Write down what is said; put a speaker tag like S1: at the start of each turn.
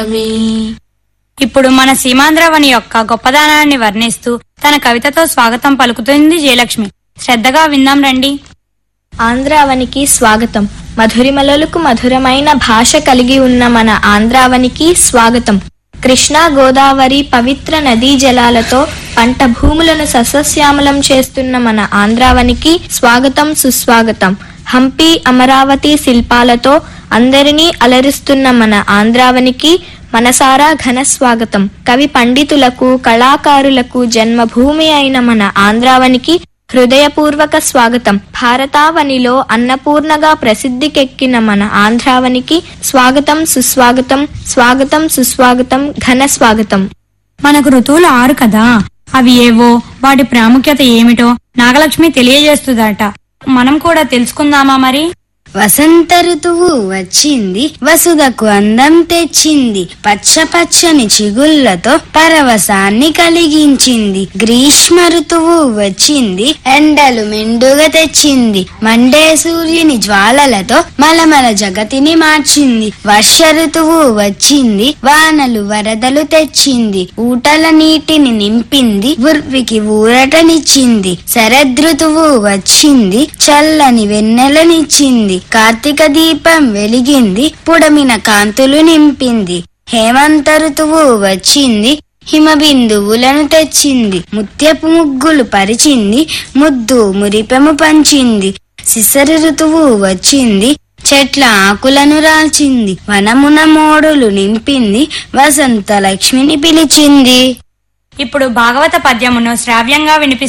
S1: ఇప్పుడు మన సీమాంధ్రవని యొక్క గొప్పదనాన్ని వర్ణిస్తూ తన కవితతో స్వాగతం పలుకుతుంది జయలక్ష్మి శ్రద్ధగా విందాం రండి
S2: ఆంధ్రావనికి స్వాగతం మధురిమలలకు మధురమైన భాష కలిగి ఉన్న మన ఆంధ్రావనికి స్వాగతం కృష్ణా గోదావరి పవిత్ర నదీ జలాలతో పంట భూములను సస్యశ్యామలం చేస్తున్న మన ఆంధ్రావనికి స్వాగతం సుస్వాగతం హంపి అమరావతి శిల్పాలతో అందరినీ అలరిస్తున్న మన ఆంధ్రావనికి మనసారా ఘన స్వాగతం కవి పండితులకు కళాకారులకు జన్మభూమి అయిన మన ఆంధ్రావనికి హృదయపూర్వక స్వాగతం భారతావనిలో అన్నపూర్ణగా ప్రసిద్ధికెక్కిన మన ఆంధ్రావనికి స్వాగతం సుస్వాగతం స్వాగతం సుస్వాగతం ఘన స్వాగతం
S1: మనకు ఋతువులు ఆరు కదా అవి ఏవో వాటి ప్రాముఖ్యత ఏమిటో నాగలక్ష్మి తెలియజేస్తుందట మనం కూడా తెలుసుకుందామా మరి
S3: వసంత ఋతువు వచ్చింది వసుదకు అందం తెచ్చింది పచ్చ పచ్చని చిగుళ్లతో పరవశాన్ని కలిగించింది గ్రీష్మ ఋతువు వచ్చింది ఎండలు మెండుగా తెచ్చింది మండే సూర్యుని జ్వాలలతో మలమల జగతిని మార్చింది వర్ష ఋతువు వచ్చింది వానలు వరదలు తెచ్చింది ఊటల నీటిని నింపింది ఉర్వికి ఊరటనిచ్చింది శరదృతువు వచ్చింది చల్లని వెన్నెలనిచ్చింది కార్తీక దీపం వెలిగింది పుడమిన కాంతులు నింపింది హేమంత ఋతువు వచ్చింది హిమబిందువులను తెచ్చింది ముత్యపు ముగ్గులు పరిచింది ముద్దు మురిపెము పంచింది శిశరి ఋతువు వచ్చింది చెట్ల ఆకులను రాల్చింది వనమున మోడులు నింపింది వసంత లక్ష్మిని పిలిచింది
S1: ఇప్పుడు భాగవత పద్యమును శ్రావ్యంగా వినిపిస్తుంది